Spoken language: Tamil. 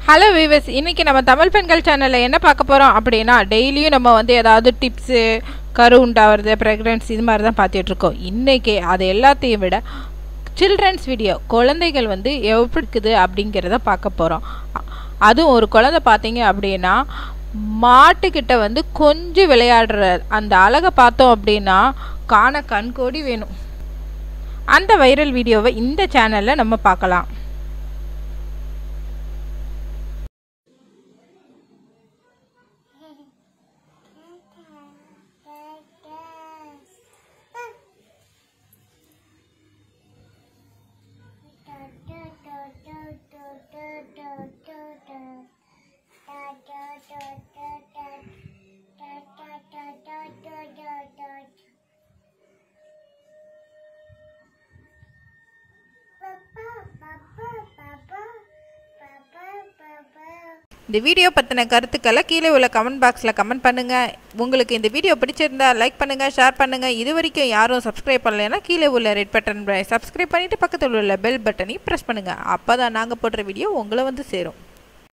ஹலோ வீவர்ஸ் இன்னைக்கு நம்ம தமிழ் பெண்கள் சேனலில் என்ன பார்க்க போகிறோம் அப்படின்னா டெய்லியும் நம்ம வந்து ஏதாவது டிப்ஸு கரு உண்டாகிறது ப்ரெக்னன்சி இது மாதிரி தான் பார்த்துட்டு இருக்கோம் இன்றைக்கி அது எல்லாத்தையும் விட சில்ட்ரன்ஸ் வீடியோ குழந்தைகள் வந்து எப்படி இருக்குது அப்படிங்கிறத பார்க்க போகிறோம் அதுவும் ஒரு குழந்தை பார்த்தீங்க அப்படின்னா மாட்டுக்கிட்ட வந்து கொஞ்சம் விளையாடுற அந்த அழகை பார்த்தோம் அப்படின்னா காண கண்கோடி வேணும் அந்த வைரல் வீடியோவை இந்த சேனலில் நம்ம பார்க்கலாம் இந்த வீடியோ பற்றின கருத்துக்களை கீழே உள்ள கமெண்ட் பாக்ஸில் கமெண்ட் பண்ணுங்கள் உங்களுக்கு இந்த வீடியோ பிடிச்சிருந்தா லைக் பண்ணுங்கள் ஷேர் பண்ணுங்கள் இது வரைக்கும் யாரும் சப்ஸ்கிரைப் பண்ணலைன்னா கீழே உள்ள ரெட் பட்டன் சப்ஸ்கிரைப் பண்ணிவிட்டு பக்கத்தில் உள்ள பெல் பட்டனையும் ப்ரெஸ் பண்ணுங்கள் அப்போ தான் நாங்கள் போடுற வீடியோ உங்களை வந்து சேரும்